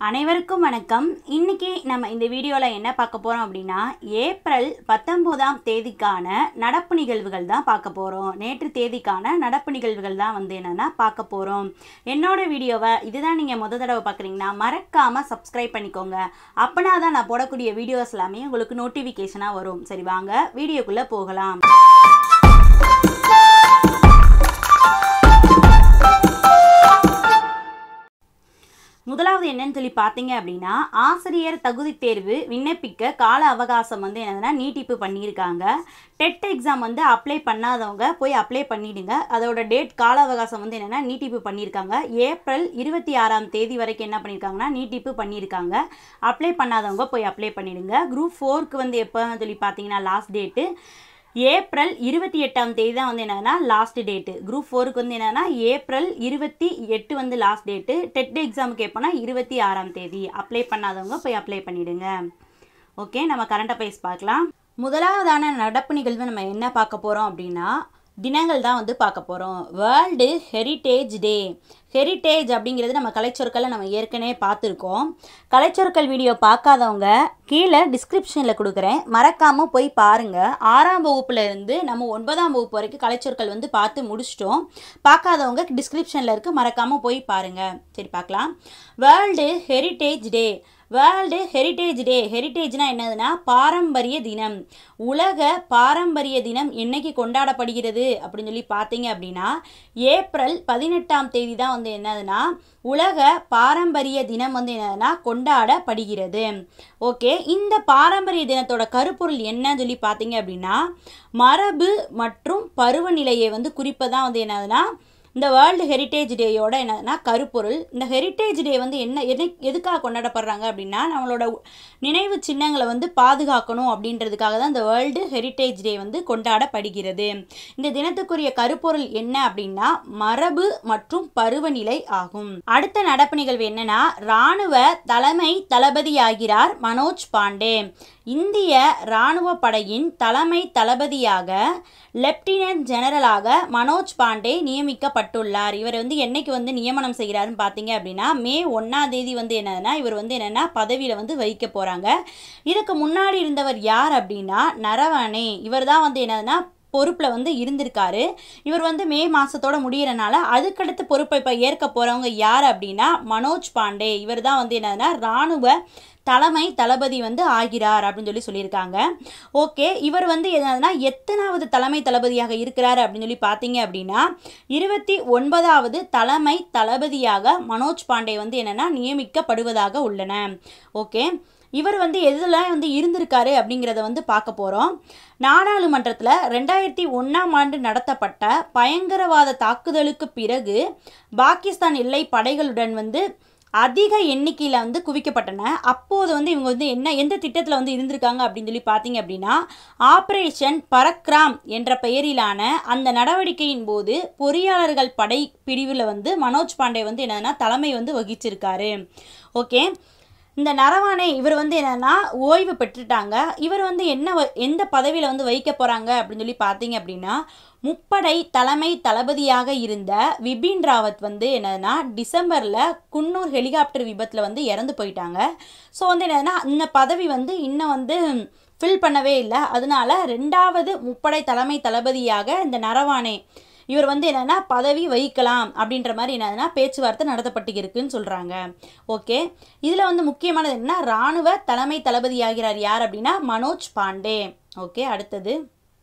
அனைவருக்கும் வணக்கம் இன்னைக்கு நம்ம இந்த வீடியோவில் என்ன பார்க்க போகிறோம் அப்படின்னா ஏப்ரல் பத்தொம்போதாம் தேதிக்கான நடப்பு நிகழ்வுகள் தான் பார்க்க போகிறோம் நேற்று தேதிக்கான நடப்பு நிகழ்வுகள் தான் வந்து என்னென்னா பார்க்க போகிறோம் என்னோட வீடியோவை இதுதான் நீங்கள் முத தடவை பார்க்குறீங்கன்னா மறக்காமல் சப்ஸ்கிரைப் பண்ணிக்கோங்க அப்போனா தான் நான் போடக்கூடிய வீடியோஸ் எல்லாமே உங்களுக்கு நோட்டிஃபிகேஷனாக வரும் சரி வாங்க வீடியோக்குள்ளே போகலாம் முதலாவது என்னன்னு சொல்லி பார்த்தீங்க அப்படின்னா ஆசிரியர் தகுதி தேர்வு விண்ணப்பிக்க கால அவகாசம் வந்து என்னதுன்னா நீட்டிப்பு பண்ணியிருக்காங்க டெட் எக்ஸாம் வந்து அப்ளை பண்ணாதவங்க போய் அப்ளை பண்ணிடுங்க அதோட டேட் கால அவகாசம் வந்து என்னென்னா நீட்டிப்பு பண்ணியிருக்காங்க ஏப்ரல் இருபத்தி ஆறாம் தேதி வரைக்கும் என்ன பண்ணியிருக்காங்கன்னா நீட்டிப்பு பண்ணியிருக்காங்க அப்ளை பண்ணாதவங்க போய் அப்ளை பண்ணிடுங்க குரூப் ஃபோருக்கு வந்து எப்போ சொல்லி பார்த்தீங்கன்னா லாஸ்ட் டேட்டு ஏப்ரல் இருபத்தி எட்டாம் தேதி தான் வந்து என்னன்னா லாஸ்ட் டேட்டு குரூப் ஃபோருக்கு வந்து என்னன்னா ஏப்ரல் இருபத்தி எட்டு வந்து லாஸ்ட் டேட்டு டெட் எக்ஸாமுக்கு எப்போனா இருபத்தி ஆறாம் தேதி அப்ளை பண்ணாதவங்க போய் அப்ளை பண்ணிடுங்க ஓகே நம்ம கரண்ட் அஃபேர்ஸ் பார்க்கலாம் முதலாவதான நடப்பு நிகழ்வு நம்ம என்ன பார்க்க போகிறோம் அப்படின்னா தினங்கள் தான் வந்து பார்க்க போகிறோம் வேர்ல்டு ஹெரிட்டேஜ் டே ஹெரிட்டேஜ் அப்படிங்கிறது நம்ம கலைச்சொற்களை நம்ம ஏற்கனவே பார்த்துருக்கோம் கலைச்சொற்கள் வீடியோ பார்க்காதவங்க கீழே டிஸ்கிரிப்ஷனில் கொடுக்குறேன் மறக்காமல் போய் பாருங்கள் ஆறாம் வகுப்புல இருந்து நம்ம ஒன்பதாம் வகுப்பு வரைக்கும் கலைச்சொற்கள் வந்து பார்த்து முடிச்சிட்டோம் பார்க்காதவங்க டிஸ்கிரிப்ஷனில் இருக்குது மறக்காமல் போய் பாருங்கள் சரி பார்க்கலாம் world heritage day world heritage day ஹெரிட்டேஜ்னா என்னதுன்னா பாரம்பரிய தினம் உலக பாரம்பரிய தினம் என்னைக்கு கொண்டாடப்படுகிறது அப்படின்னு சொல்லி பார்த்தீங்க அப்படின்னா ஏப்ரல் பதினெட்டாம் தேதி தான் வந்து என்னதுன்னா உலக பாரம்பரிய தினம் வந்து என்னதுன்னா கொண்டாடப்படுகிறது ஓகே இந்த பாரம்பரிய தினத்தோட கருப்பொருள் என்னன்னு சொல்லி பார்த்தீங்க அப்படின்னா மரபு மற்றும் பருவநிலையை வந்து குறிப்பதான் வந்து என்னதுன்னா இந்த வேர்ல்டு ஹெரிட்டேஜ் டேயோட என்னன்னா கருப்பொருள் இந்த ஹெரிட்டேஜ் டே வந்து என்ன எது எதுக்காக கொண்டாடப்படுறாங்க அப்படின்னா நம்மளோட நினைவு சின்னங்களை வந்து பாதுகாக்கணும் அப்படின்றதுக்காக தான் இந்த வேர்ல்டு ஹெரிட்டேஜ் டே வந்து கொண்டாடப்படுகிறது இந்த தினத்துக்குரிய கருப்பொருள் என்ன அப்படின்னா மரபு மற்றும் பருவநிலை ஆகும் அடுத்த நடப்பு நிகழ்வு என்னன்னா இராணுவ தலைமை தளபதியாகிறார் மனோஜ் பாண்டே இந்திய இராணுவ படையின் தலைமை தளபதியாக லெப்டினன்ட் ஜெனரலாக மனோஜ் பாண்டே நியமிக்கப்பட்டுள்ளார் இவர் வந்து என்னைக்கு வந்து நியமனம் செய்கிறாருன்னு பார்த்தீங்க அப்படின்னா மே ஒன்றாம் தேதி வந்து என்னதுன்னா இவர் வந்து என்னென்னா பதவியில் வந்து வைக்க போகிறாங்க இதுக்கு முன்னாடி இருந்தவர் யார் அப்படின்னா நரவணே இவர் தான் வந்து என்னதுன்னா பொறுப்பில் வந்து இருந்திருக்காரு இவர் வந்து மே மாதத்தோட முடியறனால அதுக்கடுத்து பொறுப்பை இப்போ ஏற்க போகிறவங்க யார் அப்படின்னா மனோஜ் பாண்டே இவர் தான் வந்து என்னதுன்னா இராணுவ தலைமை தளபதி வந்து ஆகிறார் அப்படின்னு சொல்லி சொல்லியிருக்காங்க ஓகே இவர் வந்து என்னதுன்னா எத்தனாவது தலைமை தளபதியாக இருக்கிறார் அப்படின்னு சொல்லி பார்த்தீங்க அப்படின்னா இருபத்தி ஒன்பதாவது தலைமை தளபதியாக மனோஜ் பாண்டே வந்து என்னென்னா நியமிக்கப்படுவதாக உள்ளன ஓகே இவர் வந்து எதில் வந்து இருந்திருக்காரு அப்படிங்கிறத வந்து பார்க்க போகிறோம் நாடாளுமன்றத்தில் ரெண்டாயிரத்தி ஒன்றாம் ஆண்டு நடத்தப்பட்ட பயங்கரவாத தாக்குதலுக்கு பிறகு பாகிஸ்தான் எல்லை படைகளுடன் வந்து அதிக எண்ணிக்கையில் வந்து குவிக்கப்பட்டன அப்போது வந்து இவங்க வந்து என்ன எந்த திட்டத்தில் வந்து இருந்திருக்காங்க அப்படின்னு சொல்லி பார்த்தீங்க அப்படின்னா ஆப்ரேஷன் பரக்ராம் என்ற பெயரிலான அந்த நடவடிக்கையின் போது பொறியாளர்கள் படை பிரிவில் வந்து மனோஜ் பாண்டே வந்து என்னன்னா தலைமை வந்து வகிச்சிருக்காரு ஓகே இந்த நரவானே இவர் வந்து என்னென்னா ஓய்வு பெற்றுட்டாங்க இவர் வந்து என்ன எந்த பதவியில் வந்து வைக்க போகிறாங்க அப்படின்னு சொல்லி பார்த்தீங்க அப்படின்னா முப்படை தலைமை தளபதியாக இருந்த விபின் ராவத் வந்து என்னதுன்னா டிசம்பரில் குன்னூர் ஹெலிகாப்டர் விபத்தில் வந்து இறந்து போயிட்டாங்க ஸோ வந்து என்னதுன்னா இந்த பதவி வந்து இன்னும் வந்து ஃபில் பண்ணவே இல்லை அதனால ரெண்டாவது முப்படை தலைமை தளபதியாக இந்த நரவானே இவர் வந்து என்னென்னா பதவி வகிக்கலாம் அப்படின்ற மாதிரி என்னதுன்னா பேச்சுவார்த்தை நடத்தப்பட்டு இருக்குன்னு சொல்கிறாங்க ஓகே இதில் வந்து முக்கியமானது என்ன இராணுவ தலைமை தளபதி ஆகிறார் யார் அப்படின்னா மனோஜ் பாண்டே ஓகே அடுத்தது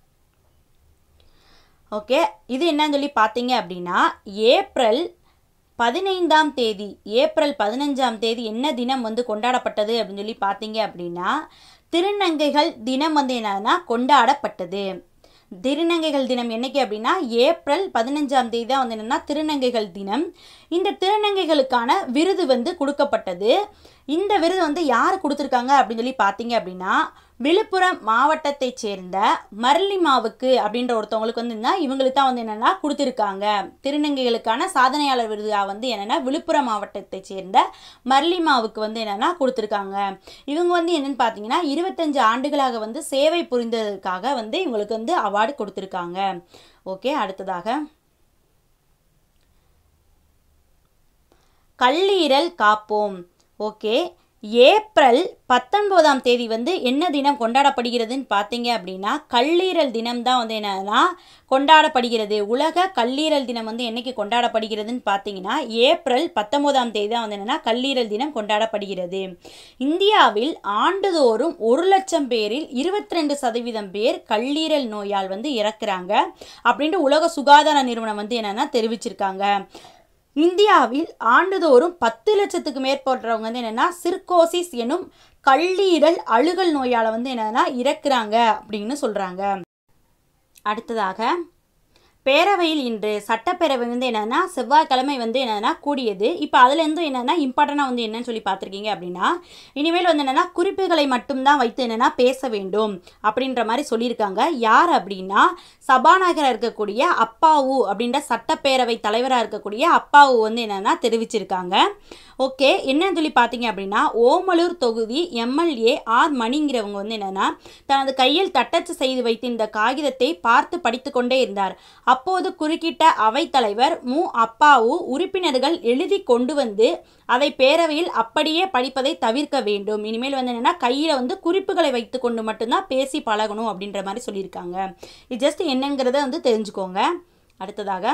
ஓகே இது என்னன்னு சொல்லி பார்த்தீங்க அப்படின்னா ஏப்ரல் பதினைந்தாம் தேதி ஏப்ரல் பதினஞ்சாம் தேதி என்ன தினம் வந்து கொண்டாடப்பட்டது அப்படின்னு சொல்லி பார்த்தீங்க அப்படின்னா திருநங்கைகள் தினம் வந்து என்னன்னா கொண்டாடப்பட்டது திருநங்கைகள் தினம் என்னைக்கு அப்படின்னா ஏப்ரல் பதினஞ்சாம் தேதி தான் வந்து என்னென்னா திருநங்கைகள் தினம் இந்த திருநங்கைகளுக்கான விருது வந்து கொடுக்கப்பட்டது இந்த விருது வந்து யார் கொடுத்துருக்காங்க அப்படின்னு சொல்லி பார்த்தீங்க அப்படின்னா விழுப்புரம் மாவட்டத்தைச் சேர்ந்த மரளிமாவுக்கு அப்படின்ற ஒருத்தவங்களுக்கு வந்து என்ன இவங்களுக்கு தான் வந்து என்னென்னா கொடுத்துருக்காங்க திருநங்கைகளுக்கான சாதனையாளர் விருதாக வந்து என்னென்னா விழுப்புரம் மாவட்டத்தைச் சேர்ந்த மரளிமாவுக்கு வந்து என்னென்னா கொடுத்துருக்காங்க இவங்க வந்து என்னென்னு பார்த்தீங்கன்னா இருபத்தஞ்சு ஆண்டுகளாக வந்து சேவை புரிந்ததற்காக வந்து இவங்களுக்கு வந்து அவார்டு கொடுத்துருக்காங்க ஓகே அடுத்ததாக கல்லீரல் காப்போம் ஓகே ஏப்ரல் பத்தொன்பதாம் தேதி வந்து என்ன தினம் கொண்டாடப்படுகிறதுன்னு பார்த்தீங்க அப்படின்னா கல்லீரல் தினம் தான் வந்து என்னன்னா கொண்டாடப்படுகிறது உலக கல்லீரல் தினம் வந்து என்னைக்கு கொண்டாடப்படுகிறதுன்னு பார்த்தீங்கன்னா ஏப்ரல் பத்தொன்பதாம் தேதி தான் வந்து என்னன்னா கல்லீரல் தினம் கொண்டாடப்படுகிறது இந்தியாவில் ஆண்டுதோறும் ஒரு லட்சம் பேரில் இருபத்தி ரெண்டு சதவீதம் பேர் கல்லீரல் நோயால் வந்து இறக்குறாங்க அப்படின்ட்டு உலக சுகாதார நிறுவனம் வந்து என்னன்னா தெரிவிச்சிருக்காங்க இந்தியாவில் ஆண்டுதோறும் பத்து லட்சத்துக்கு மேற்பட்டவங்க வந்து என்னென்னா சிர்கோசிஸ் எனும் கல்லீரல் அழுகல் நோயால் வந்து என்னென்னா இறக்குறாங்க அப்படின்னு சொல்கிறாங்க அடுத்ததாக பேரவையில் இன்று சட்டப்பேரவை வந்து என்னென்னா செவ்வாய்க்கிழமை வந்து என்னென்னா கூடியது இப்போ அதுலேருந்து என்னென்னா இம்பார்ட்டண்டாக வந்து என்னன்னு சொல்லி பார்த்துருக்கீங்க அப்படின்னா இனிமேல் வந்து என்னென்னா குறிப்புகளை மட்டும்தான் வைத்து என்னென்னா பேச வேண்டும் அப்படின்ற மாதிரி சொல்லியிருக்காங்க யார் அப்படின்னா சபாநாயகராக இருக்கக்கூடிய அப்பாவு அப்படின்ற சட்டப்பேரவை தலைவராக இருக்கக்கூடிய அப்பாவு வந்து என்னென்னா தெரிவிச்சிருக்காங்க ஓகே என்னன்னு சொல்லி பார்த்தீங்க அப்படின்னா ஓமலூர் தொகுதி எம்எல்ஏ ஆர் மணிங்கிறவங்க வந்து என்னென்னா தனது கையில் தட்டச்சு செய்து வைத்திருந்த காகிதத்தை பார்த்து படித்து கொண்டே இருந்தார் அப்போது குறுக்கிட்ட அவைத்தலைவர் மு அப்பாவு உறுப்பினர்கள் எழுதி கொண்டு வந்து அதை பேரவையில் அப்படியே படிப்பதை தவிர்க்க வேண்டும் இனிமேல் வந்து என்னென்னா கையில் வந்து குறிப்புகளை வைத்து கொண்டு மட்டும்தான் பேசி பழகணும் அப்படின்ற மாதிரி சொல்லியிருக்காங்க இது ஜஸ்ட் என்னங்கிறத வந்து தெரிஞ்சுக்கோங்க அடுத்ததாக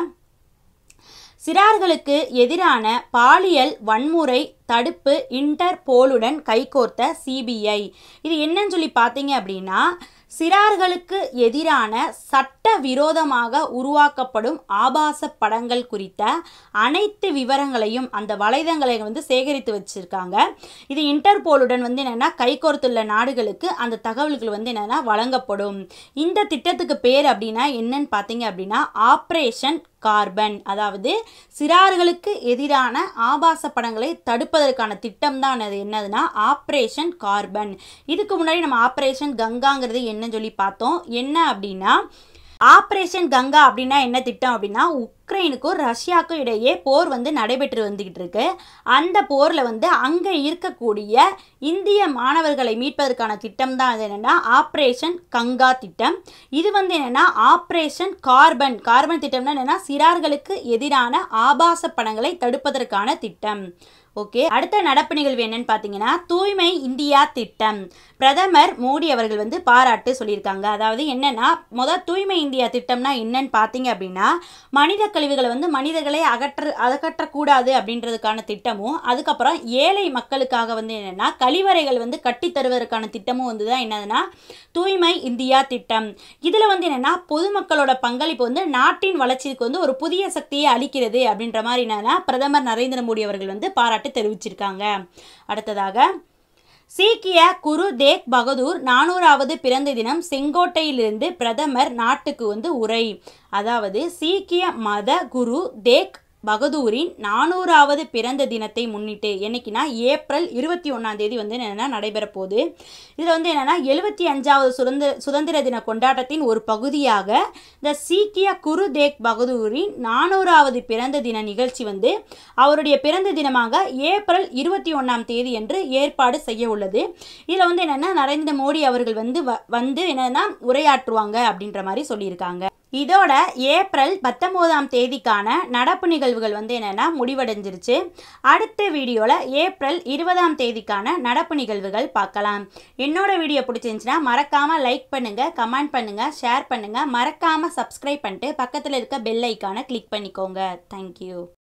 சிறார்களுக்கு எதிரான பாலியல் வன்முறை தடுப்பு இன்டர்போலுடன் கைகோர்த்த சிபிஐ இது என்னன்னு சொல்லி பார்த்தீங்க அப்படின்னா சிறார்களுக்கு எதிரான சட்ட விரோதமாக உருவாக்கப்படும் ஆபாச படங்கள் குறித்த அனைத்து விவரங்களையும் அந்த வலைதளங்களை வந்து சேகரித்து வச்சுருக்காங்க இது இன்டர்போலுடன் வந்து என்னென்னா கைகோர்த்துள்ள நாடுகளுக்கு அந்த தகவல்கள் வந்து என்னென்னா வழங்கப்படும் இந்த திட்டத்துக்கு பேர் அப்படின்னா என்னன்னு பார்த்தீங்க அப்படின்னா ஆப்ரேஷன் கார்பன் அதாவது சிறார்களுக்கு எதிரான ஆபாச படங்களை தடுப்பதற்கான திட்டம் தான் அது என்னதுன்னா ஆப்ரேஷன் கார்பன் இதுக்கு முன்னாடி நம்ம ஆப்ரேஷன் கங்காங்கிறது என்னன்னு சொல்லி பார்த்தோம் என்ன அப்படின்னா ஆப்ரேஷன் கங்கா அப்படின்னா என்ன திட்டம் அப்படின்னா உக்ரைனுக்கும் ரஷ்யாவுக்கும் இடையே போர் வந்து நடைபெற்று வந்துக்கிட்டு இருக்கு அந்த போரில் வந்து அங்கே இருக்கக்கூடிய இந்திய மாணவர்களை மீட்பதற்கான திட்டம் தான் அது என்னென்னா ஆப்ரேஷன் கங்கா திட்டம் இது வந்து என்னென்னா ஆப்ரேஷன் கார்பன் கார்பன் திட்டம்னா என்னென்னா சிறார்களுக்கு எதிரான ஆபாச படங்களை தடுப்பதற்கான திட்டம் ஓகே அடுத்த நடப்பு நிகழ்வு என்னன்னு பார்த்தீங்கன்னா தூய்மை இந்தியா திட்டம் பிரதமர் மோடி அவர்கள் வந்து பாராட்டு சொல்லியிருக்காங்க அதாவது என்னன்னா முதல் தூய்மை இந்தியா திட்டம்னா என்னன்னு பார்த்தீங்க அப்படின்னா மனித கழிவுகளை வந்து மனிதர்களை அகற்ற அகற்றக்கூடாது அப்படின்றதுக்கான திட்டமும் அதுக்கப்புறம் ஏழை மக்களுக்காக வந்து என்னென்னா கழிவறைகள் வந்து கட்டி தருவதற்கான திட்டமும் வந்து தான் என்னதுன்னா தூய்மை இந்தியா திட்டம் இதில் வந்து என்னென்னா பொதுமக்களோட பங்களிப்பு வந்து நாட்டின் வளர்ச்சிக்கு வந்து ஒரு புதிய சக்தியை அளிக்கிறது அப்படின்ற மாதிரி என்னன்னா பிரதமர் நரேந்திர மோடி அவர்கள் வந்து பாராட்டு தெரிவிச்சிருக்காங்க அடுத்ததாக சீக்கிய குரு தேக் பகதூர் நானூறாவது பிறந்த தினம் செங்கோட்டையிலிருந்து பிரதமர் நாட்டுக்கு வந்து உரை அதாவது சீக்கிய மத குரு தேக் பகதூரின் நானூறாவது பிறந்த தினத்தை முன்னிட்டு என்னைக்குன்னா ஏப்ரல் இருபத்தி ஒன்றாம் தேதி வந்து என்னென்னா நடைபெற போகுது இதில் வந்து என்னென்னா எழுபத்தி அஞ்சாவது சுதந்திர சுதந்திர தின கொண்டாட்டத்தின் ஒரு பகுதியாக இந்த சீக்கிய குரு தேக் பகதூரின் நானூறாவது பிறந்த தின நிகழ்ச்சி வந்து அவருடைய பிறந்த தினமாக ஏப்ரல் இருபத்தி ஒன்றாம் தேதி என்று ஏற்பாடு செய்ய உள்ளது இதில் வந்து என்னென்னா நரேந்திர மோடி அவர்கள் வந்து வ வந்து என்னென்னா உரையாற்றுவாங்க அப்படின்ற மாதிரி சொல்லியிருக்காங்க இதோட ஏப்ரல் பத்தொம்போதாம் தேதிக்கான நடப்பு நிகழ்வுகள் வந்து என்னென்னா முடிவடைஞ்சிருச்சு அடுத்த வீடியோவில் ஏப்ரல் இருபதாம் தேதிக்கான நடப்பு நிகழ்வுகள் பார்க்கலாம் என்னோட வீடியோ பிடிச்சிருந்துச்சுன்னா மறக்காமல் லைக் பண்ணுங்கள் கமெண்ட் பண்ணுங்கள் ஷேர் பண்ணுங்கள் மறக்காமல் சப்ஸ்கிரைப் பண்ணிட்டு பக்கத்தில் இருக்க பெல் ஐக்கானை கிளிக் பண்ணிக்கோங்க தேங்க்யூ